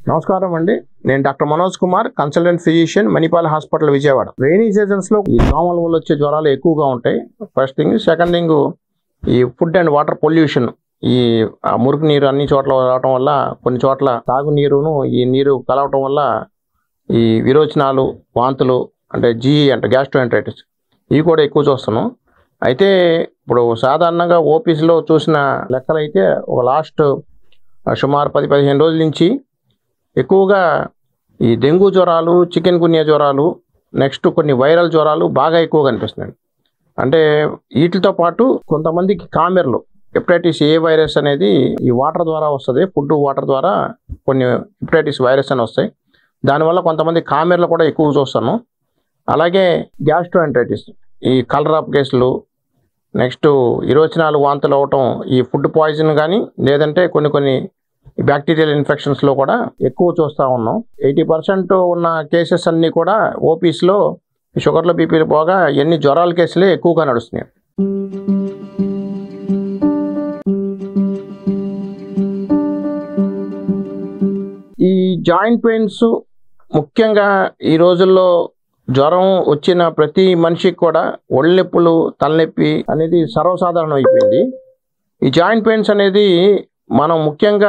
నమస్కారం అండి నేను doctor Manoj Kumar consultant physician Manipal hospital Vijayawada rainy seasons లో ఈ దోమల వల్ల వచ్చే జ్వరాలు ఎక్కువగా ఉంటాయి ఫస్ట్ థింగ్ సెకండ్ థింగ్ ఈ ఫుడ్ అండ్ వాటర్ పొల్యూషన్ ఈ ఆ మురికి నీరు అన్ని చోట్ల రావటం వల్ల కొన్ని చోట్ల తాగునీరును ఈ నీరు కలవటం వల్ల ఈ విరోచనాలు వాంతులు అంటే జీ అంటే గ్యాస్ట్రోఎంట్రైటిస్ ఇవి కూడా ఎక్కువ చూస్తున్నాం అయితే ఇప్పుడు సాధారణంగా ఓపీస్లో చూసిన లెక్కలైతే ఒక లాస్ట్ సుమారు పది పదిహేను రోజుల నుంచి ఎక్కువగా ఈ డెంగ్యూ జ్వరాలు చికెన్ గున్యా జ్వరాలు నెక్స్ట్ కొన్ని వైరల్ జ్వరాలు బాగా ఎక్కువ కనిపిస్తున్నాయి అంటే వీటితో పాటు కొంతమందికి కామెర్లు హెపటైటిస్ ఏ వైరస్ అనేది ఈ వాటర్ ద్వారా వస్తుంది ఫుడ్ వాటర్ ద్వారా కొన్ని హెపటైటిస్ వైరస్ అని వస్తాయి దానివల్ల కొంతమంది కామెర్లు కూడా ఎక్కువ చూస్తాను అలాగే గ్యాస్ట్రోఎంట్రైటిస్ ఈ కలరాప్ కేసులు నెక్స్ట్ ఇరోచనాలు వాంతులు అవటం ఈ ఫుడ్ పాయిజన్ కానీ లేదంటే కొన్ని కొన్ని బ్యాక్టీరియల్ ఇన్ఫెక్షన్స్లో కూడా ఎక్కువ చూస్తూ ఉన్నాం ఎయిటీ పర్సెంట్ ఉన్న కేసెస్ అన్నీ కూడా ఓపీస్లో షుగర్లు బీపీలు పోగా ఎన్ని జ్వరాల కేసులే ఎక్కువగా నడుస్తున్నాయి ఈ జాయింట్ పెయిన్స్ ముఖ్యంగా ఈ రోజుల్లో జ్వరం వచ్చిన ప్రతి మనిషికి కూడా ఒళ్ళు నొప్పులు తలనొప్పి అనేది సర్వసాధారణం అయిపోయింది ఈ జాయింట్ పెయిన్స్ అనేది మనం ముఖ్యంగా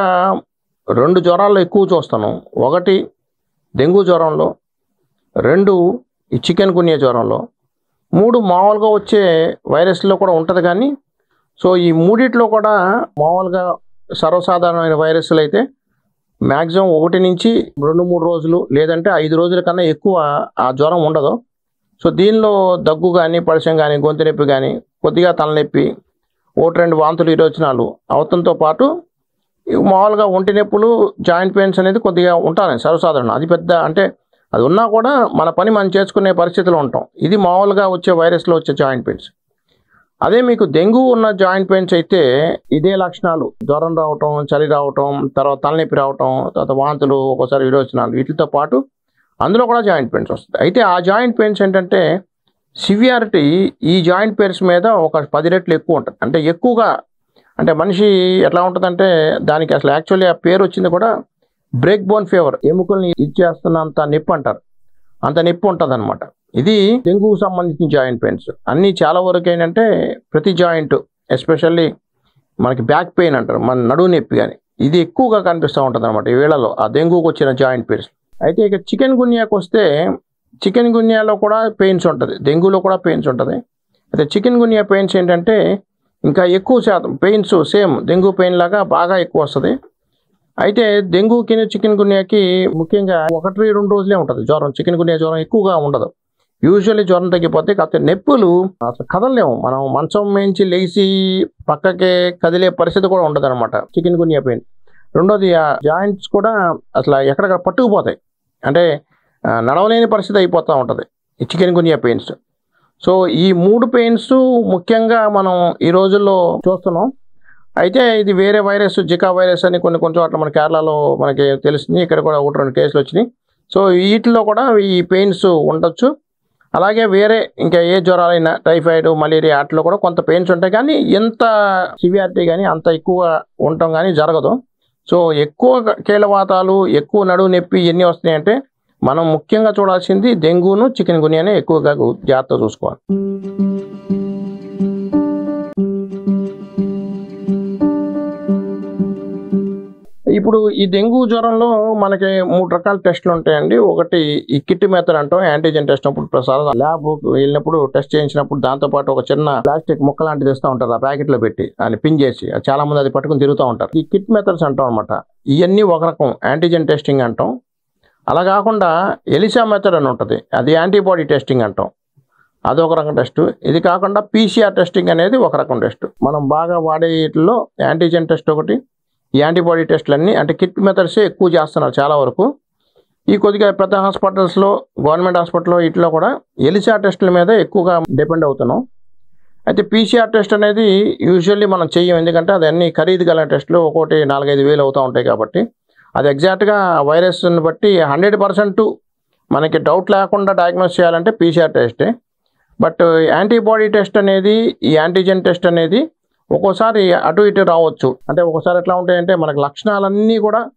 రెండు జ్వరాల్లో ఎక్కువ చూస్తాను ఒకటి డెంగ్యూ జ్వరంలో రెండు ఈ చికెన్ గున్యా జ్వరంలో మూడు మామూలుగా వచ్చే వైరస్లో కూడా ఉంటుంది కానీ సో ఈ మూడిట్లో కూడా మామూలుగా సర్వసాధారణమైన వైరస్లు అయితే మ్యాక్సిమం ఒకటి నుంచి రెండు మూడు రోజులు లేదంటే ఐదు రోజుల కన్నా ఎక్కువ ఆ జ్వరం ఉండదు సో దీనిలో దగ్గు కానీ పడిశం కానీ గొంతు నొప్పి కానీ కొద్దిగా తలనొప్పి ఒకటి రెండు వాంతులు విరోచనాలు అవతంతో పాటు ఇవి మామూలుగా ఒంటి నొప్పులు జాయింట్ పెయిన్స్ అనేది కొద్దిగా ఉంటాయి సర్వసాధారణం అది పెద్ద అంటే అది ఉన్నా కూడా మన పని మనం చేసుకునే పరిస్థితిలో ఉంటాం ఇది మామూలుగా వచ్చే వైరస్లో వచ్చే జాయింట్ పెయిన్స్ అదే మీకు డెంగ్యూ ఉన్న జాయింట్ పెయిన్స్ అయితే ఇదే లక్షణాలు జ్వరం రావటం చలి రావటం తర్వాత తలనొప్పి రావటం తర్వాత వాంతులు ఒక్కోసారి విరోచనాలు వీటితో పాటు అందులో కూడా జాయింట్ పెయిన్స్ వస్తుంది అయితే ఆ జాయింట్ పెయిన్స్ ఏంటంటే సివియారిటీ ఈ జాయింట్ పెయిన్స్ మీద ఒక పది రెట్లు ఎక్కువ ఉంటుంది అంటే ఎక్కువగా అంటే మనిషి ఎట్లా ఉంటుందంటే దానికి అసలు యాక్చువల్లీ ఆ పేరు వచ్చింది కూడా బ్రేక్ బోన్ ఫీవర్ ఎముకల్ని ఇచ్చేస్తున్నంత నొప్పి అంటారు అంత నొప్పి ఉంటుంది అనమాట ఇది డెంగ్యూకి సంబంధించిన జాయింట్ పెయిన్స్ అన్నీ చాలా వరకు ఏంటంటే ప్రతి జాయింట్ ఎస్పెషల్లీ మనకి బ్యాక్ పెయిన్ అంటారు మన నడువు నొప్పి కానీ ఇది ఎక్కువగా కనిపిస్తూ ఉంటుంది అనమాట ఈ వేళలో ఆ డెంగ్యూకి వచ్చిన జాయింట్ పెయిన్స్ అయితే ఇక చికెన్ గున్యాకి వస్తే చికెన్ గున్యాలో కూడా పెయిన్స్ ఉంటుంది డెంగ్యూలో కూడా పెయిన్స్ ఉంటుంది అయితే చికెన్ గున్యా పెయిన్స్ ఏంటంటే ఇంకా ఎక్కువ శాతం పెయిన్స్ సేమ్ డెంగ్యూ పెయిన్ లాగా బాగా ఎక్కువ వస్తుంది అయితే డెంగ్యూకి చికెన్ గున్యాకి ముఖ్యంగా ఒకటి రెండు రోజులే ఉంటుంది జ్వరం చికెన్ గున్యా జ్వరం ఎక్కువగా ఉండదు యూజువల్లీ జ్వరం తగ్గిపోతే కాకపోతే నొప్పులు అసలు కదలలేము మనం మంచం మేంచి లేచి పక్కకే కదిలే పరిస్థితి కూడా ఉండదు అనమాట చికెన్ గున్యా పెయిన్ రెండోది ఆ జాయింట్స్ కూడా అసలు ఎక్కడెక్కడ పట్టుకుపోతాయి అంటే ఆ, నడవలేని పరిస్థితి అయిపోతూ ఉంటుంది ఈ చికెన్ గున్యా పెయిన్స్ సో ఈ మూడు పెయిన్స్ ముఖ్యంగా మనం ఈ రోజుల్లో చూస్తున్నాం అయితే ఇది వేరే వైరస్ జికా వైరస్ అని కొన్ని కొన్ని చోట్ల మన కేరళలో మనకి తెలుస్తుంది ఇక్కడ కూడా ఒకటి రెండు కేసులు వచ్చినాయి సో వీటిలో కూడా ఈ పెయిన్స్ ఉండొచ్చు అలాగే వేరే ఇంకా ఏ జ్వరాలైనా టైఫాయిడ్ మలేరియా వాటిలో కూడా కొంత పెయిన్స్ ఉంటాయి కానీ ఎంత సివియారిటీ కానీ అంత ఎక్కువ ఉండటం కానీ జరగదు సో ఎక్కువ కీలవాతాలు ఎక్కువ నడువు నొప్పి ఎన్ని వస్తున్నాయంటే మనం ముఖ్యంగా చూడాల్సింది డెంగ్యూను చికెన్ గునియానే ఎక్కువగా జాగ్రత్త చూసుకోవాలి ఇప్పుడు ఈ డెంగ్యూ జ్వరంలో మనకి మూడు రకాల టెస్టులు ఉంటాయండి ఒకటి ఈ కిట్ మెథడ్ అంటాం యాంటీజెన్ టెస్ట్ అప్పుడు ప్రసాదం ల్యాబ్ వెళ్ళినప్పుడు టెస్ట్ చేయించినప్పుడు దాంతో పాటు ఒక చిన్న ప్లాస్టిక్ ముక్క లాంటిది ఇస్తూ ఉంటారు ఆ ప్యాకెట్ లో పెట్టి అని పిన్ చేసి అది చాలా మంది అది పట్టుకుని తిరుగుతూ ఉంటారు ఈ కిట్ మెథడ్స్ అంటాం అనమాట ఇవన్నీ ఒక రకం యాంటీజెన్ టెస్టింగ్ అంటాం అలా కాకుండా ఎలిసా మెథడ్ అని ఉంటుంది అది యాంటీబాడీ టెస్టింగ్ అంటాం అది ఒక రకం టెస్ట్ ఇది కాకుండా పీసీఆర్ టెస్టింగ్ అనేది ఒక రకం టెస్ట్ మనం బాగా వాడే వీటిలో యాంటీజెన్ టెస్ట్ ఒకటి ఈ యాంటీబాడీ టెస్టులన్నీ అంటే కిట్ మెథడ్సే ఎక్కువ చేస్తున్నారు చాలా వరకు ఈ కొద్దిగా పెద్ద హాస్పిటల్స్లో గవర్నమెంట్ హాస్పిటల్లో వీటిలో కూడా ఎలిసా టెస్టుల మీద ఎక్కువగా డిపెండ్ అవుతున్నాం అయితే పీసీఆర్ టెస్ట్ అనేది యూజువల్లీ మనం చెయ్యం ఎందుకంటే అది అన్ని ఖరీదు గల టెస్టులు ఒక్కోటి నాలుగైదు వేలు అవుతూ ఉంటాయి కాబట్టి అది ఎగ్జాక్ట్గా వైరస్ని బట్టి హండ్రెడ్ పర్సెంట్ మనకి డౌట్ లేకుండా డయాగ్నోస్ చేయాలంటే పీసీఆర్ టెస్టే బట్ యాంటీబాడీ టెస్ట్ అనేది ఈ యాంటీజెన్ టెస్ట్ అనేది ఒక్కోసారి అటు ఇటు రావచ్చు అంటే ఒక్కోసారి ఎట్లా ఉంటాయంటే మనకి లక్షణాలన్నీ కూడా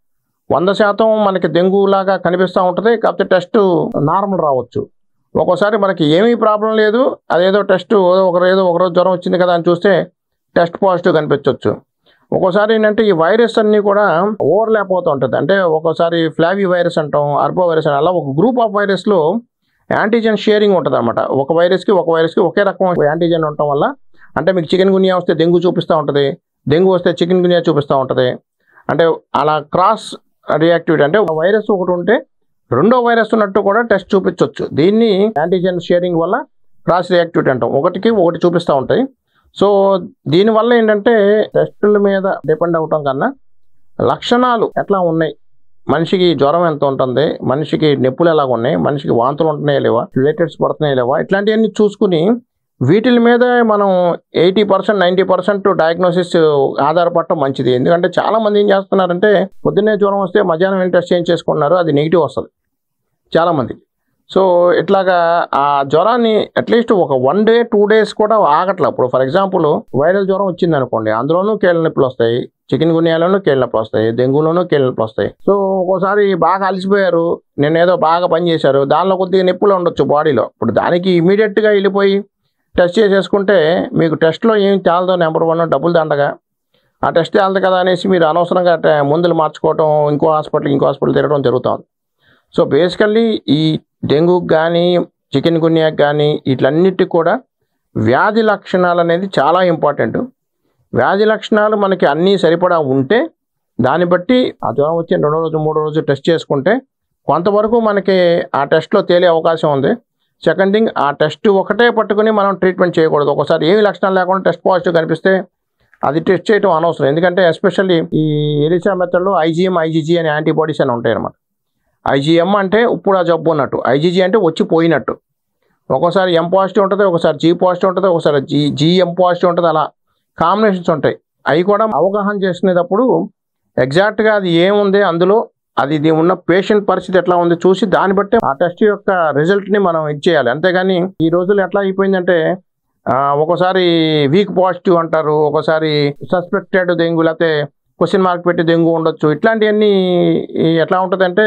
వంద శాతం మనకి డెంగ్యూ లాగా కనిపిస్తూ ఉంటుంది కాకపోతే టెస్ట్ నార్మల్ రావచ్చు ఒక్కోసారి మనకి ఏమీ ప్రాబ్లం లేదు అదేదో టెస్ట్ ఒకరు ఏదో ఒకరోజు జ్వరం వచ్చింది కదా అని చూస్తే టెస్ట్ పాజిటివ్ కనిపించవచ్చు ఒక్కోసారి ఏంటంటే ఈ వైరస్ అన్నీ కూడా ఓవర్లాప్ అవుతూ ఉంటుంది అంటే ఒక్కోసారి ఫ్లావీ వైరస్ అంటాం అర్బో వైరస్ అని అలా ఒక గ్రూప్ ఆఫ్ వైరస్లో యాంటీజెన్ షేరింగ్ ఉంటుంది అనమాట ఒక వైరస్కి ఒక వైరస్కి ఒకే రకం యాంటీజెన్ ఉండటం వల్ల అంటే మీకు చికెన్ గునియా వస్తే డెంగ్యూ చూపిస్తూ ఉంటుంది డెంగ్యూ వస్తే చికెన్ గునియా చూపిస్తూ ఉంటుంది అంటే అలా క్రాస్ రియాక్టివిటీ అంటే ఒక వైరస్ ఒకటి ఉంటే రెండో వైరస్ ఉన్నట్టు కూడా టెస్ట్ చూపించవచ్చు దీన్ని యాంటీజెన్ షేరింగ్ వల్ల క్రాస్ రియాక్టివిటీ అంటాం ఒకటికి ఒకటి చూపిస్తూ ఉంటాయి సో దీనివల్ల ఏంటంటే టెస్టుల మీద డిపెండ్ అవటం కన్నా లక్షణాలు ఎట్లా ఉన్నాయి మనిషికి జ్వరం ఎంత ఉంటుంది మనిషికి నొప్పులు ఎలాగ ఉన్నాయి మనిషికి వాంతులు ఉంటున్నాయా లేవా రిలేటెడ్స్ పడుతున్నాయా లేవా ఇట్లాంటివన్నీ చూసుకుని వీటి మీద మనం eighty percent ninety percent diagnosis ఆధారపడటం మంచిది ఎందుకంటే చాలా మంది ఏం చేస్తున్నారంటే పొద్దున్నే జ్వరం వస్తే మధ్యాహ్నం ఏం టెస్ట్ చేయించేసుకుంటున్నారు అది నెగిటివ్ వస్తుంది చాలా మంది సో ఇట్లాగా ఆ జ్వరాన్ని అట్లీస్ట్ ఒక వన్ డే టూ డేస్ కూడా ఆగట్లేదు ఇప్పుడు ఫర్ ఎగ్జాంపుల్ వైరల్ జ్వరం వచ్చింది అనుకోండి అందులోనూ కీళ్ళ నొప్పులు వస్తాయి చికెన్ గునియాలోనూ కీళ్ళ నొప్పులు వస్తాయి డెంగ్యూలోనూ కీళ్ళ నొప్పులు వస్తాయి సో ఒక్కోసారి బాగా అలసిపోయారు నేను ఏదో బాగా పని చేశారు దానిలో కొద్దిగా నొప్పులు ఉండొచ్చు బాడీలో ఇప్పుడు దానికి ఇమీడియట్గా వెళ్ళిపోయి టెస్ట్ చేసేసుకుంటే మీకు టెస్ట్లో ఏం తేలదో నెంబర్ వన్ డబ్బులు దండగా ఆ టెస్ట్ తేలదు కదా అనేసి మీరు అనవసరంగా ట- మందులు మార్చుకోవటం ఇంకో హాస్పిటల్ ఇంకో హాస్పిటల్ తిరగడం జరుగుతుంది సో బేసికల్లీ ఈ డెంగ్యూకి కానీ చికెన్ గున్యాకి కానీ వీటిలన్నిటికి కూడా వ్యాధి లక్షణాలు అనేది చాలా ఇంపార్టెంట్ వ్యాధి లక్షణాలు మనకి అన్నీ సరిపడా ఉంటే దాన్ని బట్టి ఆ జ్వరం వచ్చిన రెండో రోజు మూడో రోజు టెస్ట్ చేసుకుంటే కొంతవరకు మనకి ఆ టెస్ట్లో తేలే అవకాశం ఉంది సెకండ్ థింగ్ ఆ టెస్ట్ ఒకటే పట్టుకుని మనం ట్రీట్మెంట్ చేయకూడదు ఒకసారి ఏమి లక్షణాలు లేకుండా టెస్ట్ పాజిటివ్ కనిపిస్తే అది టెస్ట్ చేయడం అనవసరం ఎందుకంటే ఎస్పెషల్లీ ఈ ఎలిసా మెథడ్లో ఐజీఎం ఐజీజీ అనే యాంటీబాడీస్ అని ఉంటాయి అన్నమాట ఐజీఎం అంటే ఇప్పుడు ఆ జబ్బు ఉన్నట్టు ఐజీజీ అంటే వచ్చి పోయినట్టు ఒక్కోసారి ఎం పాజిటివ్ ఉంటుంది ఒకసారి జీ పాజిటివ్ ఉంటుంది ఒకసారి జీ జీఎం పాజిటివ్ ఉంటుంది అలా కాంబినేషన్స్ ఉంటాయి అవి కూడా అవగాహన చేసుకునేటప్పుడు ఎగ్జాక్ట్గా అది ఏముంది అందులో అది ఇది ఉన్న పేషెంట్ పరిస్థితి ఎట్లా ఉంది చూసి దాన్ని బట్టి ఆ టెస్ట్ యొక్క రిజల్ట్ని మనం ఇచ్చేయాలి అంతేగాని ఈ రోజులు ఎట్లా అయిపోయిందంటే ఆ, ఒక్కోసారి వీక్ పాజిటివ్ అంటారు ఒకసారి సస్పెక్టెడ్ డెంగ్యూ లేకపోతే క్వశ్చన్ మార్క్ పెట్టి డెంగ్యూ ఉండొచ్చు ఇట్లాంటివన్నీ ఈ ఎట్లా ఉంటుందంటే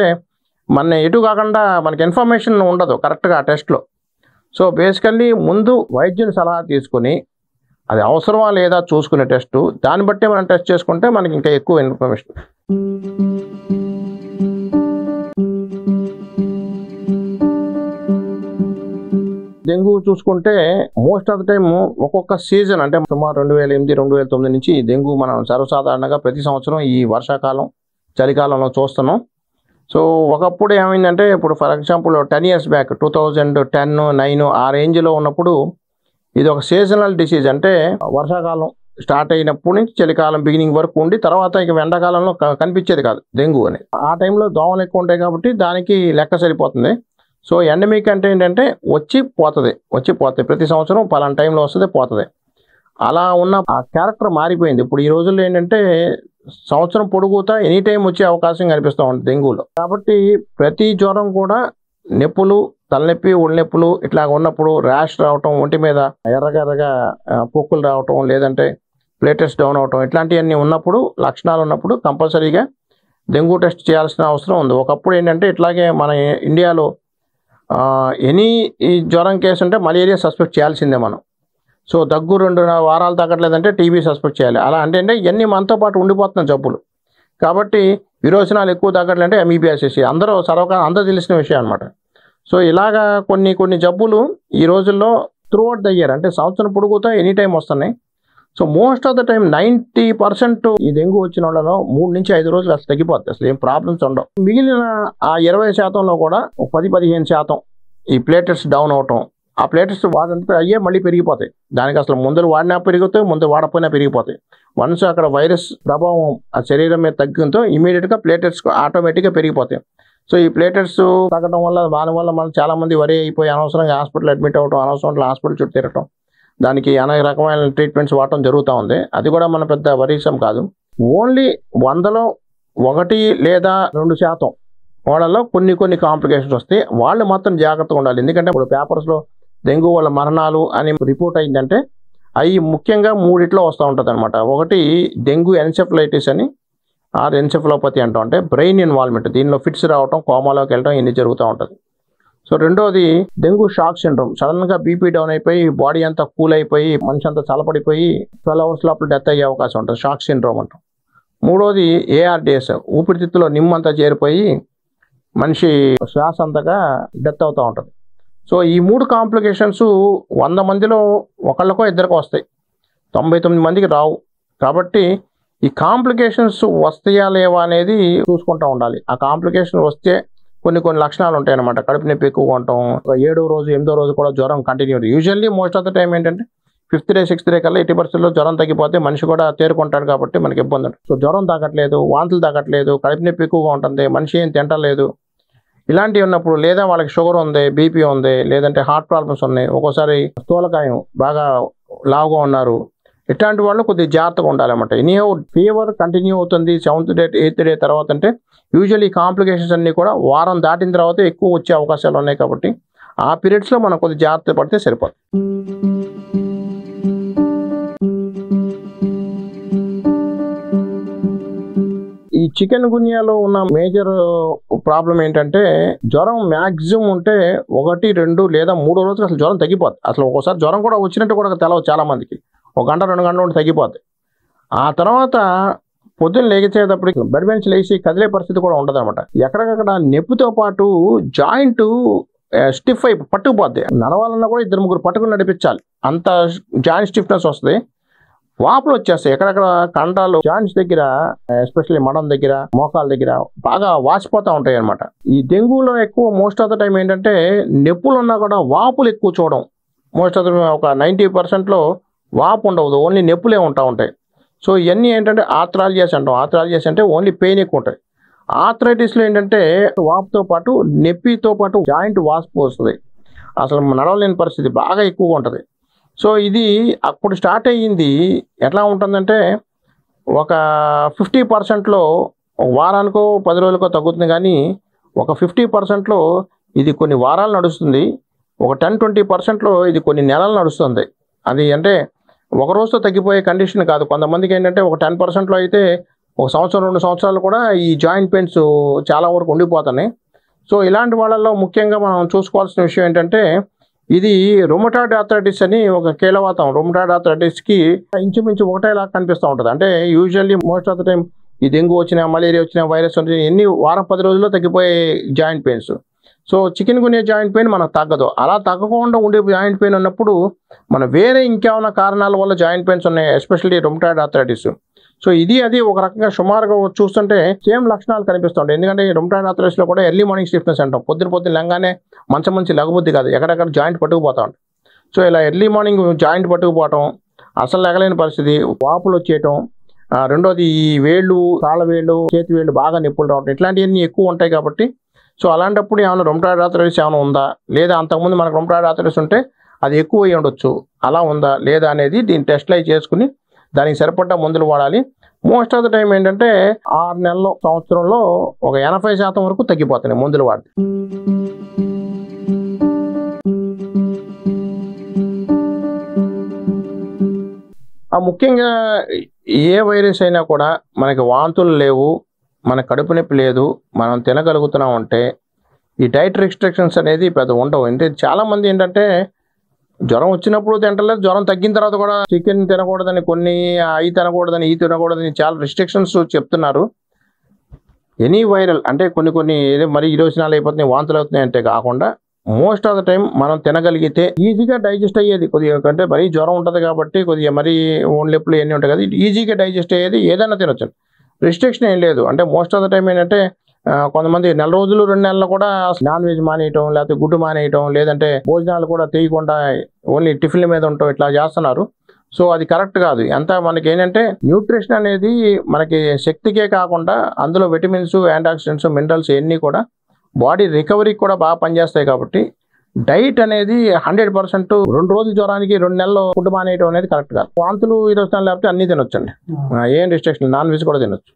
మన ఎటు కాకుండా మనకి ఇన్ఫర్మేషన్ ఉండదు కరెక్ట్గా ఆ టెస్ట్లో సో బేసికల్లీ ముందు వైద్యుని సలహా తీసుకుని అది అవసరమా లేదా చూసుకునే టెస్ట్ దాన్ని బట్టి మనం టెస్ట్ చేసుకుంటే మనకి ఇంకా ఎక్కువ ఇన్ఫర్మేషన్ డెంగ్యూ చూసుకుంటే మోస్ట్ ఆఫ్ ద టైమ్ ఒక్కొక్క సీజన్ అంటే సుమారు రెండు వేల ఎనిమిది రెండు వేల తొమ్మిది నుంచి డెంగ్యూ మనం సర్వసాధారణంగా ప్రతి సంవత్సరం ఈ వర్షాకాలం చలికాలంలో చూస్తున్నాం సో ఒకప్పుడు ఏమైందంటే ఇప్పుడు for example ten years back two thousand ten nine ఆ రేంజ్లో ఉన్నప్పుడు ఇది ఒక సీజనల్ డిసీజ్ అంటే వర్షాకాలం స్టార్ట్ అయినప్పటి నుంచి చలికాలం బిగినింగ్ వరకు ఉండి తర్వాత ఇక ఎండాకాలంలో క- కనిపించేది కాదు డెంగ్యూ అని ఆ టైంలో దోమలు ఎక్కువ ఉంటాయి కాబట్టి దానికి లెక్క సరిపోతుంది సో ఎండమిక్ అంటే ఏంటంటే వచ్చి పోతుంది వచ్చి పోతుంది ప్రతి సంవత్సరం పలానా టైంలో వస్తుంది పోతుంది అలా ఉన్న ఆ క్యారెక్టర్ మారిపోయింది ఇప్పుడు ఈ రోజుల్లో ఏంటంటే సంవత్సరం పొడుగుతా ఎనీ టైం వచ్చే అవకాశం కనిపిస్తూ ఉంటుంది డెంగ్యూలో కాబట్టి ప్రతి జ్వరం కూడా నొప్పులు తలనొప్పి ఒళ్ళనొప్పులు ఇట్లా ఉన్నప్పుడు ర్యాష్ రావటం ఒంటి మీద ఎర్రగా ఎర్రగా ఆ, పొక్కులు రావటం లేదంటే ప్లేటెస్ డౌన్ అవటం ఇట్లాంటివన్నీ ఉన్నప్పుడు లక్షణాలు ఉన్నప్పుడు కంపల్సరీగా డెంగ్యూ టెస్ట్ చేయాల్సిన అవసరం ఉంది ఒకప్పుడు ఏంటంటే ఇట్లాగే మన ఇండియాలో ఎనీ ఈ జ్వరం కేసు ఉంటే మలేరియా సస్పెక్ట్ చేయాల్సిందే మనం సో దగ్గు రెండు వారాలు తగ్గట్లేదంటే టీబీ సస్పెక్ట్ చేయాలి అలా అంటే అంటే ఇవన్నీ మనతో పాటు ఉండిపోతున్న జబ్బులు కాబట్టి విరోచనాలు ఎక్కువ తగ్గట్లంటే ఎంఈబిఎస్ఎస్సి అందరూ సర్వకాలం అందరూ తెలిసిన విషయం అనమాట సో ఇలాగా కొన్ని కొన్ని జబ్బులు ఈ రోజుల్లో త్రూ అవుట్ ద ఇయర్ అంటే సంవత్సరం పొడుగుతా ఎనీ టైం వస్తున్నాయి so most of the time ninety percent ఈ డెంగ్యూ వచ్చిన వాళ్ళలో మూడు నుంచి ఐదు రోజులు అసలు తగ్గిపోతాయి అసలు ఏం ప్రాబ్లమ్స్ ఉండవు మిగిలిన ఆ ఇరవై శాతంలో కూడా ఒక పది పదిహేను శాతం ఈ ప్లేటెట్స్ డౌన్ అవటం ఆ ప్లేటెట్స్ వాడంతా అయ్యే మళ్ళీ పెరిగిపోతాయి దానికి అసలు మందులు వాడినా పెరుగుతాయి ముందు వాడకపోయినా పెరిగిపోతాయి వన్స్ అక్కడ వైరస్ ప్రభావం ఆ శరీరం మీద తగ్గడంతో ఇమీడియట్గా ప్లేటెట్స్ ఆటోమేటిక్గా పెరిగిపోతాయి సో ఈ ప్లేటెట్స్ తగ్గడం వల్ల దానివల్ల మనం చాలా మంది వరి అయిపోయి అనవసరంగా హాస్పిటల్ అడ్మిట్ అవ్వడం అనవసరంగా హాస్పిటల్ చుట్టూ తిరగటం దానికి అనేక రకమైన ట్రీట్మెంట్స్ వాడటం జరుగుతూ ఉంది అది కూడా మన పెద్ద వరీసం కాదు ఓన్లీ వందలో ఒకటి లేదా రెండు శాతం వాళ్ళలో కొన్ని కొన్ని కాంప్లికేషన్స్ వస్తాయి వాళ్ళు మాత్రం జాగ్రత్తగా ఉండాలి ఎందుకంటే ఇప్పుడు పేపర్స్లో డెంగ్యూ వాళ్ళ మరణాలు అని రిపోర్ట్ అయిందంటే అవి ముఖ్యంగా మూడిట్లో వస్తూ ఉంటుంది అనమాట ఒకటి డెంగ్యూ ఎన్సెఫలైటిస్ అని ఆర్ ఎన్సెఫలోపతి అంటాం అంటే బ్రెయిన్ ఇన్వాల్వ్మెంట్ దీనిలో ఫిట్స్ రావటం కోమాలోకి వెళ్ళడం ఇన్ని జరుగుతూ ఉంటుంది సో రెండోది డెంగ్యూ షాక్ సిండ్రోమ్ సడన్ గా బీపీ డౌన్ అయిపోయి బాడీ అంతా కూల్ అయిపోయి మనిషి అంతా చల్లపడిపోయి ట్వెల్వ్ అవర్స్ లోపల డెత్ అయ్యే అవకాశం ఉంటుంది షాక్ సిండ్రోమ్ అంటాం మూడోది ఏఆర్డిఎస్ ఊపిరితిత్తులో నిమ్మంతా చేరిపోయి మనిషి శ్వాస అంతగా డెత్ అవుతూ ఉంటుంది సో ఈ మూడు కాంప్లికేషన్స్ వంద మందిలో ఒకళ్ళకో ఇద్దరికో వస్తాయి తొంభై తొమ్మిది మందికి రావు కాబట్టి ఈ కాంప్లికేషన్స్ వస్తాయా లేవా అనేది చూసుకుంటూ ఉండాలి ఆ కాంప్లికేషన్ వస్తే కొన్ని కొన్ని లక్షణాలు ఉంటాయి అనమాట కడుపు నొప్పి ఎక్కువగా ఉండటం ఒక ఏడో రోజు ఎనిమిదో రోజు కూడా జ్వరం continue usually most of the time ఏంటంటే ఫిఫ్త్ డే సిక్స్త్ డే కల్లా ఎయిటీ పర్సెంట్లో జ్వరం తగ్గిపోతే మనిషి కూడా తేరుకుంటాడు కాబట్టి మనకి ఇబ్బంది ఉంటుంది సో జ్వరం తగ్గట్లేదు వాంతులు తగ్గట్లేదు కడుపు నొప్పి ఎక్కువగా ఉంటుంది మనిషి ఏం తింటలేదు ఇలాంటివి ఉన్నప్పుడు లేదా వాళ్ళకి షుగర్ ఉంది బీపీ ఉంది లేదంటే హార్ట్ ప్రాబ్లమ్స్ ఉన్నాయి ఒక్కోసారి స్థూలకాయం బాగా లావుగా ఉన్నారు ఇట్లాంటి వాళ్ళు కొద్దిగా జాగ్రత్తగా ఉండాలన్నమాట ఎనీ ఫీవర్ కంటిన్యూ అవుతుంది సెవెంత్ డే ఎయిత్ డే తర్వాత అంటే యూజువల్లీ కాంప్లికేషన్స్ అన్నీ కూడా వారం దాటిన తర్వాత ఎక్కువ వచ్చే అవకాశాలు ఉన్నాయి కాబట్టి ఆ పీరియడ్స్లో మనం కొద్దిగా జాగ్రత్త పడితే సరిపోతుంది ఈ చికెన్ గున్యాలో ఉన్న మేజర్ ప్రాబ్లం ఏంటంటే జ్వరం మ్యాక్సిమం ఉంటే ఒకటి రెండు లేదా మూడో రోజులు అసలు జ్వరం తగ్గిపోద్ది అసలు ఒక్కోసారి జ్వరం కూడా వచ్చినట్టు కూడా తెలవదు చాలా మందికి ఒక గంట రెండు గంటల ఉండి తగ్గిపోద్ది ఆ తర్వాత పొద్దున్న లేచేటప్పటికి బెడ్ బెంచ్ లేచి కదిలే పరిస్థితి కూడా ఉండదు అనమాట ఎక్కడికక్కడ నొప్పితో పాటు జాయింట్ స్టిఫ్ అయి పట్టుకుపోద్ది నడవాలన్నా కూడా ఇద్దరు ముగ్గురు పట్టుకుని నడిపించాలి అంత జాయింట్ స్టిఫ్నెస్ వస్తుంది వాపులు వచ్చేస్తాయి ఎక్కడెక్కడ కండాలు జాయింట్స్ దగ్గర ఎస్పెషల్లీ మడం దగ్గర మోకాల దగ్గర బాగా వాసిపోతూ ఉంటాయి అనమాట ఈ డెంగ్యూలో ఎక్కువ మోస్ట్ ఆఫ్ ద టైం ఏంటంటే నొప్పులు ఉన్నా కూడా వాపులు ఎక్కువ చూడడం మోస్ట్ ఆఫ్ ద ఒక నైంటీ పర్సెంట్లో వాపు ఉండదు ఓన్లీ నొప్పులే ఉంటా ఉంటాయి సో ఇవన్నీ ఏంటంటే ఆథ్రాలజియాస్ అంటాం ఆథ్రాలజియాస్ అంటే ఓన్లీ పెయిన్ ఎక్కువ ఉంటాయి ఆథరైటిస్లో ఏంటంటే వాపుతో పాటు నొప్పితో పాటు జాయింట్ వాసిపు వస్తుంది అసలు నడవలేని పరిస్థితి బాగా ఎక్కువగా ఉంటుంది సో ఇది అప్పుడు స్టార్ట్ అయ్యింది ఎట్లా ఉంటుందంటే ఒక ఫిఫ్టీ పర్సెంట్లో వారానికో పది రోజులకో తగ్గుతుంది కానీ ఒక ఫిఫ్టీ పర్సెంట్లో ఇది కొన్ని వారాలు నడుస్తుంది ఒక టెన్ ట్వంటీ పర్సెంట్లో ఇది కొన్ని నెలలు నడుస్తుంది అది అంటే ఒక రోజుతో తగ్గిపోయే కండిషన్ కాదు కొంతమందికి ఏంటంటే ఒక టెన్ పర్సెంట్లో అయితే ఒక సంవత్సరం రెండు సంవత్సరాలు కూడా ఈ జాయింట్ పెయిన్స్ చాలా వరకు ఉండిపోతున్నాయి సో ఇలాంటి వాళ్ళల్లో ముఖ్యంగా మనం చూసుకోవాల్సిన విషయం ఏంటంటే ఇది రొమటాయిడ్ ఆథరైటిస్ అని ఒక కీలవాతం రొమటాయిడ్ ఆథరైటిస్కి ఇంచుమించు ఒకటేలా కనిపిస్తూ ఉంటుంది అంటే usually most of the time ఈ డెంగ్యూ వచ్చినా మలేరియా వచ్చినా వైరస్ వచ్చినా ఎన్ని వారం పది రోజుల్లో తగ్గిపోయే joint pains so chikungunya joint pain మనకు తగ్గదు అలా తగ్గకుండా ఉండే జాయింట్ పెయిన్ ఉన్నప్పుడు మన వేరే ఇంకేమైనా కారణాల వల్ల జాయింట్ పెయిన్స్ ఉన్నాయి ఎస్పెషల్లీ రొమటాయిడ్ ఆథరైటిస్ సో ఇది అది ఒక రకంగా సుమారుగా చూస్తుంటే సేమ్ లక్షణాలు కనిపిస్తుంటాయి ఎందుకంటే రొమటాయిడ్ ఆథరైటిస్లో కూడా ఎర్లీ మార్నింగ్ స్టిఫ్నెస్ అంటాం పొద్దున పొద్దున లెంగానే మంచి మంచి లగబుద్ధి కాదు ఎక్కడెక్కడ జాయింట్ పట్టుకుపోతా ఉంటాం సో ఇలా ఎర్లీ మార్నింగ్ జాయింట్ పట్టుకుపోవటం అసలు లెగలేని పరిస్థితి వాపులు వచ్చేయటం ఆ, రెండోది ఈ వేళ్ళు కాళ్ళ వేళ్ళు చేతి వేళ్ళు బాగా నొప్పులు రావటం ఇట్లాంటివన్నీ ఎక్కువ ఉంటాయి కాబట్టి సో అలాంటప్పుడు ఏమైనా రొమటాయిడ్ ఆథరైటిస్ ఏమైనా ఉందా లేదా అంతకుముందు మనకు రొమటాయిడ్ ఆథరైటిస్ ఉంటే అది ఎక్కువ అయ్యి ఉండొచ్చు అలా ఉందా లేదా అనేది దీన్ని టెస్ట్లు అయి చేసుకుని దానికి సరిపడ్డ మందులు వాడాలి మోస్ట్ ఆఫ్ ద టైం ఏంటంటే ఆరు నెలల్లో సంవత్సరంలో ఒక ఎనభై శాతం వరకు తగ్గిపోతున్నాయి మందులు వాడితే ఆ ముఖ్యంగా ఏ వైరస్ అయినా కూడా మనకి వాంతులు లేవు మన కడుపు నొప్పి లేదు మనం తినగలుగుతున్నాం అంటే ఈ డైట్ రిస్ట్రిక్షన్స్ అనేది పెద్ద ఉండవు అంటే చాలా మంది ఏంటంటే జ్వరం వచ్చినప్పుడు తింటలేదు జ్వరం తగ్గిన తర్వాత కూడా చికెన్ తినకూడదని కొన్ని అవి తినకూడదని ఈ తినకూడదని చాలా రిస్ట్రిక్షన్స్ చెప్తున్నారు ఎనీ వైరల్ అంటే కొన్ని కొన్ని ఏదో మరి ఇరోజనాలు అయిపోతున్నాయి వాంతులు అవుతున్నాయి అంటే కాకుండా మోస్ట్ ఆఫ్ ద టైం మనం తినగలిగితే ఈజీగా డైజెస్ట్ అయ్యేది కొద్దిగా అంటే మరీ జ్వరం ఉంటుంది కాబట్టి కొద్దిగా మరీ ఓన్లెప్పులు ఎన్ని ఉంటాయి కదా ఈజీగా డైజెస్ట్ అయ్యేది ఏదైనా తినొచ్చు రిస్ట్రిక్షన్ ఏం లేదు అంటే మోస్ట్ ఆఫ్ ద టైం ఏంటంటే ఆ, కొంతమంది నెల రోజులు రెండు నెలలు కూడా నాన్ వెజ్ మానేయటం లేకపోతే గుడ్డు మానేయటం లేదంటే భోజనాలు కూడా తీయకుండా ఓన్లీ టిఫిన్ల మీద ఉండటం ఇట్లా చేస్తున్నారు సో అది కరెక్ట్ కాదు ఎంత మనకి ఏంటంటే న్యూట్రిషన్ అనేది మనకి శక్తికే కాకుండా అందులో విటమిన్స్ యాంటాక్సిడెంట్స్ మినరల్స్ ఇవన్నీ కూడా బాడీ రికవరీకి కూడా బాగా పనిచేస్తాయి కాబట్టి డైట్ అనేది హండ్రెడ్ పర్సెంట్ రెండు రోజుల జ్వరానికి రెండు నెలలు ఫుడ్ మానేయడం అనేది కరెక్ట్ కాదు వాంతులు ఈ రోజు లేకపోతే అన్ని తినొచ్చండి ఆ, ఏం రిస్ట్రిక్షన్ నాన్ వెజ్ కూడా తినొచ్చు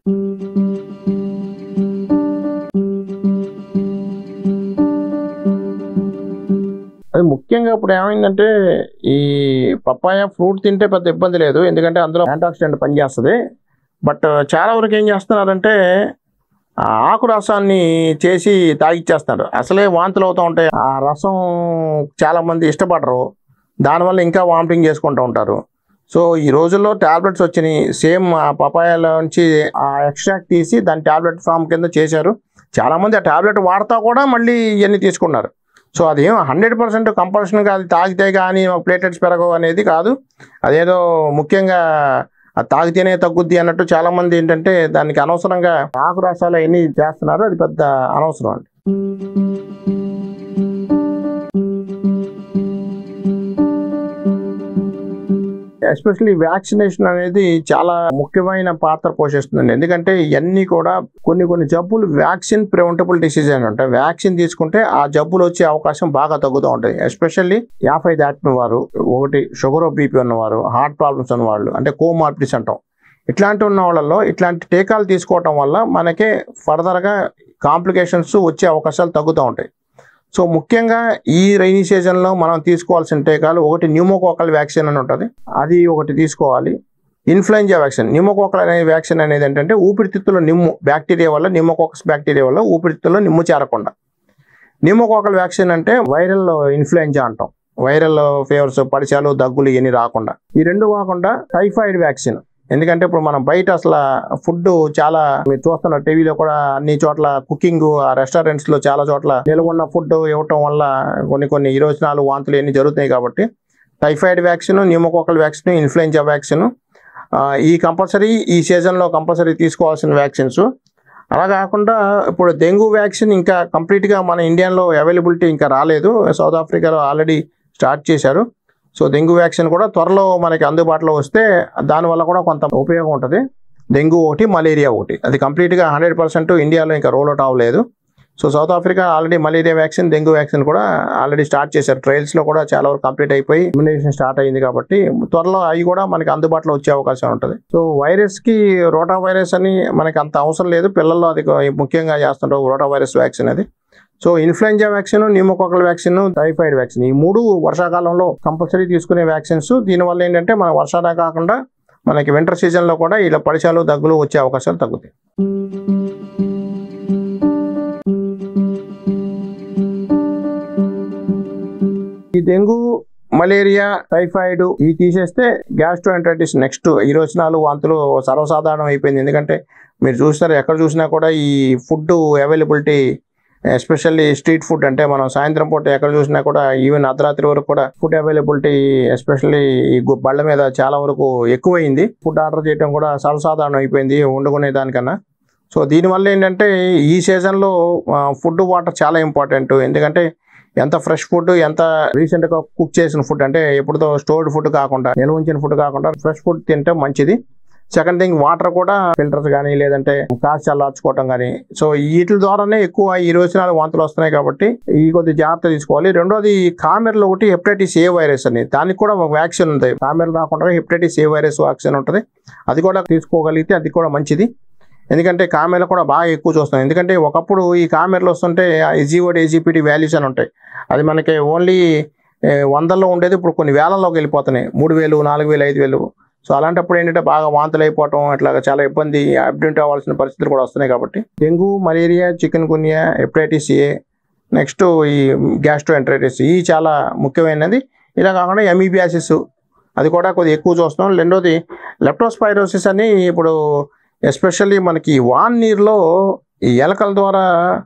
అది ముఖ్యంగా ఇప్పుడు ఏమైందంటే ఈ పప్పాయ ఫ్రూట్ తింటే పెద్ద ఇబ్బంది లేదు ఎందుకంటే అందులో యాంటాక్సిడెంట్ పనిచేస్తుంది బట్ చాలా వరకు ఏం చేస్తున్నారంటే ఆ ఆకు రసాన్ని చేసి తాగిచ్చేస్తారు అసలే వాంతులు అవుతూ ఉంటాయి ఆ రసం చాలా మంది ఇష్టపడరు దానివల్ల ఇంకా వామిటింగ్ చేసుకుంటూ ఉంటారు సో ఈ రోజుల్లో టాబ్లెట్స్ వచ్చినాయి సేమ్ ఆ పపాయాల నుంచి ఆ ఎక్స్ట్రాక్ట్ తీసి దాని టాబ్లెట్ ఫామ్ కింద చేశారు చాలా మంది ఆ టాబ్లెట్ వాడతా కూడా మళ్ళీ ఇవన్నీ తీసుకున్నారు సో అదేం హండ్రెడ్ పర్సెంట్ కంపల్షన్గా అది తాగితే కానీ ప్లేటెట్స్ పెరగవు అనేది కాదు అదేదో ముఖ్యంగా అది తాగితేనే తగ్గుద్ది అన్నట్టు చాలా మంది ఏంటంటే దానికి అనవసరంగా ఆకు రసాలు అవన్నీ చేస్తున్నారు అది పెద్ద అనవసరం అండి ఎస్పెషల్లీ వ్యాక్సినేషన్ అనేది చాలా ముఖ్యమైన పాత్ర పోషిస్తుందండి ఎందుకంటే ఇవన్నీ కూడా కొన్ని కొన్ని జబ్బులు వ్యాక్సిన్ ప్రివెంటబుల్ డిసీజ్ అని ఉంటాయి వ్యాక్సిన్ తీసుకుంటే ఆ జబ్బులు వచ్చే అవకాశం బాగా తగ్గుతూ ఉంటుంది ఎస్పెషల్లీ యాభై దాటిన వారు ఒకటి షుగర్ బీపీ ఉన్నవారు హార్ట్ ప్రాబ్లమ్స్ ఉన్నవాళ్ళు అంటే కోమార్పిడిస్ అంటాం ఇట్లాంటి ఉన్న వాళ్ళలో ఇట్లాంటి టీకాలు తీసుకోవటం వల్ల మనకే ఫర్దర్గా కాంప్లికేషన్స్ వచ్చే అవకాశాలు తగ్గుతూ ఉంటాయి సో ముఖ్యంగా ఈ రైనీ సీజన్లో మనం తీసుకోవాల్సిన టీకాలు ఒకటి న్యూమోకోకల్ వ్యాక్సిన్ అని ఉంటుంది అది ఒకటి తీసుకోవాలి ఇన్ఫ్లుయెంజా వ్యాక్సిన్ న్యూమోకోకల్ అనే వ్యాక్సిన్ అనేది ఏంటంటే ఊపిరితిత్తులో నిమ్ము బ్యాక్టీరియా వల్ల న్యూమోకోకస్ బ్యాక్టీరియా వల్ల ఊపిరితిత్తులో నిమ్ము చేరకుండా న్యూమోకోకల్ వ్యాక్సిన్ అంటే వైరల్ ఇన్ఫ్లుయెంజా అంటాం వైరల్ ఫీవర్స్ పడిశాలు దగ్గులు ఇవన్నీ రాకుండా ఈ రెండు కాకుండా టైఫాయిడ్ వ్యాక్సిన్ ఎందుకంటే ఇప్పుడు మనం బయట అసలు ఫుడ్ చాలా మీరు చూస్తున్న టీవీలో కూడా అన్ని చోట్ల కుకింగ్ ఆ రెస్టారెంట్స్ లో చాలా చోట్ల నిల్వ ఉన్న ఫుడ్ ఇవ్వటం వల్ల కొన్ని కొన్ని ఈరోజనాలు వాంతులు ఇవన్నీ జరుగుతాయి కాబట్టి typhoid vaccine pneumococcal vaccine influenza vaccine ఈ కంపల్సరీ ఈ సీజన్లో కంపల్సరీ తీసుకోవాల్సిన వ్యాక్సిన్స్ అలా కాకుండా ఇప్పుడు డెంగ్యూ వ్యాక్సిన్ ఇంకా కంప్లీట్గా మన ఇండియాలో అవైలబిలిటీ ఇంకా రాలేదు సౌత్ ఆఫ్రికాలో ఆల్రెడీ స్టార్ట్ చేశారు సో డెంగ్యూ వ్యాక్సిన్ కూడా త్వరలో మనకి అందుబాటులో వస్తే దానివల్ల కూడా కొంత ఉపయోగం ఉంటుంది డెంగ్యూ ఒకటి మలేరియా ఒకటి అది కంప్లీట్గా హండ్రెడ్ పర్సెంట్ ఇండియాలో ఇంకా రోల్ అవుట్ అవ్వలేదు so South Africa already malaria vaccine dengue vaccine కూడా ఆల్రెడీ స్టార్ట్ చేశారు ట్రయల్స్ లో కూడా చాలా వరకు కంప్లీట్ అయిపోయి ఇమ్యునైజేషన్ స్టార్ట్ అయింది కాబట్టి త్వరలో అవి కూడా మనకి అందుబాటులో వచ్చే అవకాశం ఉంటుంది సో వైరస్ కి రోటా వైరస్ అని మనకి అంత అవసరం లేదు పిల్లల్లో అది ముఖ్యంగా చేస్తుంటారు రోటా వైరస్ వ్యాక్సిన్ అది so influenza vaccine pneumococcal vaccine typhoid vaccine ఈ మూడు వర్షాకాలంలో కంపల్సరీ తీసుకునే వ్యాక్సిన్స్ దీనివల్ల ఏంటంటే మన వర్షాలే కాకుండా మనకి వింటర్ సీజన్లో కూడా ఇలా పడిశాలు దగ్గులు వచ్చే అవకాశాలు తగ్గుతాయి ఈ డెంగ్యూ మలేరియా టైఫాయిడ్ ఇవి తీసేస్తే గ్యాస్ట్రోఎంటరైటిస్ నెక్స్ట్ ఈ రోజునాలు వాంతులు సర్వసాధారణం అయిపోయింది ఎందుకంటే మీరు చూస్తారు ఎక్కడ చూసినా కూడా ఈ food availability especially street food అంటే మనం సాయంత్రం పూట ఎక్కడ చూసినా కూడా ఈవెన్ అర్ధరాత్రి వరకు కూడా ఫుడ్ అవైలబిలిటీ ఎస్పెషల్లీ ఈ గు- బళ్ళ మీద చాలా వరకు ఎక్కువైంది ఫుడ్ ఆర్డర్ చేయడం కూడా సర్వసాధారణం అయిపోయింది వండుకునే దానికన్నా సో దీనివల్ల ఏంటంటే ఈ సీజన్లో ఫుడ్ వాటర్ చాలా ఇంపార్టెంట్ ఎందుకంటే ఎంత ఫ్రెష్ ఫుడ్ ఎంత రీసెంట్గా కుక్ చేసిన ఫుడ్ అంటే ఎప్పుడుతో స్టోర్డ్ ఫుడ్ కాకుండా నిల్వ ఉంచిన ఫుడ్ కాకుండా ఫ్రెష్ ఫుడ్ తింటే మంచిది సెకండ్ థింగ్ వాటర్ కూడా ఫిల్టర్స్ కానీ లేదంటే కాసి చల్లార్చుకోవటం కానీ సో వీటి ద్వారానే ఎక్కువ ఈ రోజునాలు వాంతులు వస్తున్నాయి కాబట్టి ఈ కొద్ది జాగ్రత్త తీసుకోవాలి రెండోది కామెర్లో ఒకటి హెపటైటిస్ ఏ వైరస్ అని దానికి కూడా ఒక వ్యాక్సిన్ ఉంది కామెర్ రాకుండా హెపటైటిస్ ఏ వైరస్ వ్యాక్సిన్ ఉంటుంది అది కూడా తీసుకోగలిగితే అది కూడా మంచిది ఎందుకంటే కామెర్లు కూడా బాగా ఎక్కువ చూస్తాం ఎందుకంటే ఒకప్పుడు ఈ కామెర్లు వస్తుంటే ఎజీఓడి ఏజీపీటీ వాల్యూస్ అని ఉంటాయి అది మనకి ఓన్లీ ఏ, వందల్లో ఉండేది ఇప్పుడు కొన్ని వేలల్లోకి వెళ్ళిపోతున్నాయి మూడు వేలు నాలుగు వేలు ఐదు వేలు సో అలాంటప్పుడు ఏంటంటే బాగా వాంతులు అయిపోవటం అట్లా చాలా ఇబ్బంది అడ్మిట్ అవ్వాల్సిన పరిస్థితులు కూడా వస్తున్నాయి కాబట్టి dengue malaria chikungunya hepatitis A next ఈ గ్యాస్ట్రో ఎంట్రైటిస్ ఈ చాలా ముఖ్యమైనది ఇలా కాకుండా ఎమీబియాసిస్ అది కూడా కొద్దిగా ఎక్కువ చూస్తున్నాం రెండోది లెప్టోస్పైరోసిస్ అని ఇప్పుడు ఎస్పెషల్లీ మనకి వాన్ నీరులో ఈ ఎలకల ద్వారా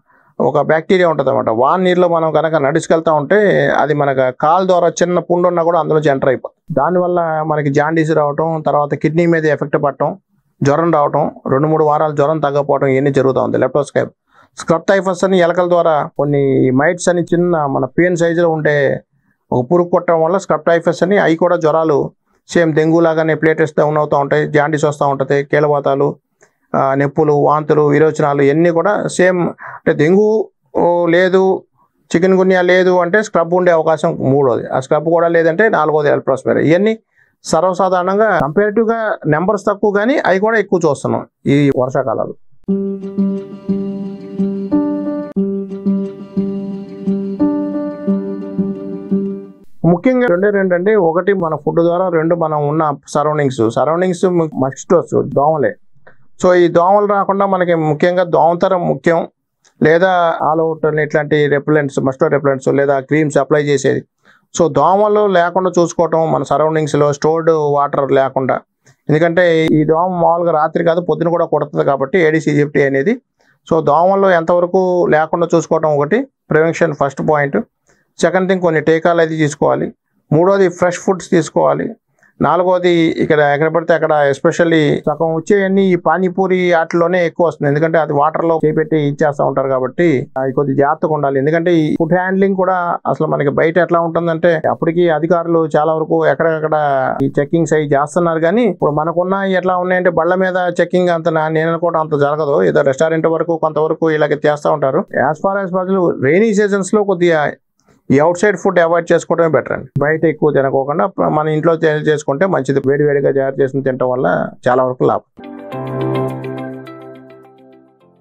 ఒక బ్యాక్టీరియా ఉంటుంది అనమాట వాన్ నీరులో మనం కనుక నడుచుకెళ్తా ఉంటే అది మనకు కాలు ద్వారా చిన్న పుండు ఉన్నా కూడా అందులో ఎంటర్ అయిపోతుంది దానివల్ల మనకి జాండీస్ రావటం తర్వాత కిడ్నీ మీద ఎఫెక్ట్ పడటం జ్వరం రావటం రెండు మూడు వారాలు జ్వరం తగ్గపోవడం ఇవన్నీ జరుగుతూ ఉంది లెప్టోస్కైప్ స్క్రబ్ టైఫస్ అని ఎలకల ద్వారా కొన్ని మైట్స్ అని చిన్న మన పేన్ సైజులో ఉండే ఒక పురుగు కొట్టడం వల్ల స్క్రబ్ టైఫస్ అని అవి కూడా జ్వరాలు సేమ్ డెంగ్యూ లాగానే ప్లేటెస్ డౌన్ అవుతూ ఉంటాయి జాండీస్ వస్తూ ఉంటుంది కీలవాతాలు ఆ, నొప్పులు వాంతులు విరోచనాలు ఇవన్నీ కూడా సేమ్ అంటే డెంగ్యూ ఓ, లేదు చికెన్ గున్యా లేదు అంటే స్క్రబ్ ఉండే అవకాశం మూడోది ఆ స్క్రబ్ కూడా లేదంటే నాలుగోది ఎల్ప్రోస్పేర్ ఇవన్నీ సర్వసాధారణంగా కంపేరిటివ్గా నెంబర్స్ తక్కువ కానీ అవి కూడా ఎక్కువ చూస్తున్నాం ఈ వర్షాకాలాలు ముఖ్యంగా రెండే రెండు అంటే ఒకటి మన ఫుడ్ ద్వారా రెండు మనం ఉన్న సరౌండింగ్స్ సరౌండింగ్స్ మస్కిటోస్ దోమలే సో ఈ దోమలు రాకుండా మనకి ముఖ్యంగా దోమతరం ముఖ్యం లేదా ఆల్ అవుట్ ఇట్లాంటి రెప్లెంట్స్ మస్టో రెప్లెంట్స్ లేదా క్రీమ్స్ అప్లై చేసేది సో దోమలు లేకుండా చూసుకోవటం మన సరౌండింగ్స్లో స్టోర్డ్ వాటర్ లేకుండా ఎందుకంటే ఈ దోమ మామూలుగా రాత్రి కాదు పొద్దున కూడా కొడుతుంది కాబట్టి ఏడీస్ ఈజిప్టీ అనేది సో దోమలు ఎంతవరకు లేకుండా చూసుకోవటం ఒకటి prevention first point second thing కొన్ని టీకాలు అయితే తీసుకోవాలి మూడోది ఫ్రెష్ ఫుడ్స్ తీసుకోవాలి నాలుగోది ఇక్కడ ఎక్కడ పడితే అక్కడ ఎస్పెషల్లీ సగం వచ్చేవన్నీ ఈ పానీపూరి వాటిలోనే ఎక్కువ వస్తుంది ఎందుకంటే అది వాటర్ లో చేపెట్టి ఇచ్చేస్తూ ఉంటారు కాబట్టి అవి కొద్ది జాగ్రత్తగా ఉండాలి ఎందుకంటే ఈ ఫుడ్ హ్యాండ్లింగ్ కూడా అసలు మనకి బయట ఎట్లా ఉంటుందంటే అప్పటికి అధికారులు చాలా వరకు ఎక్కడెక్కడ ఈ చెక్కింగ్స్ అవి చేస్తున్నారు కానీ ఇప్పుడు మనకున్న ఎట్లా ఉన్నాయంటే బళ్ళ మీద చెక్కింగ్ అంత నా- నేను అనుకోవడం అంత జరగదు ఏదో రెస్టారెంట్ వరకు కొంతవరకు ఇలాగ చేస్తూ ఉంటారు యాజ్ ఫార్ యాజ్ ప్రజలు రైనీ సీజన్స్ లో కొద్దిగా ఈ అవుట్ సైడ్ ఫుడ్ అవాయిడ్ చేసుకోవడమే బెటర్ అండి బయట ఎక్కువ తినకోకుండా మన ఇంట్లో తయారు చేసుకుంటే మంచిది వేడి వేడిగా తయారు చేసిన తినడం వల్ల చాలా వరకు లాభం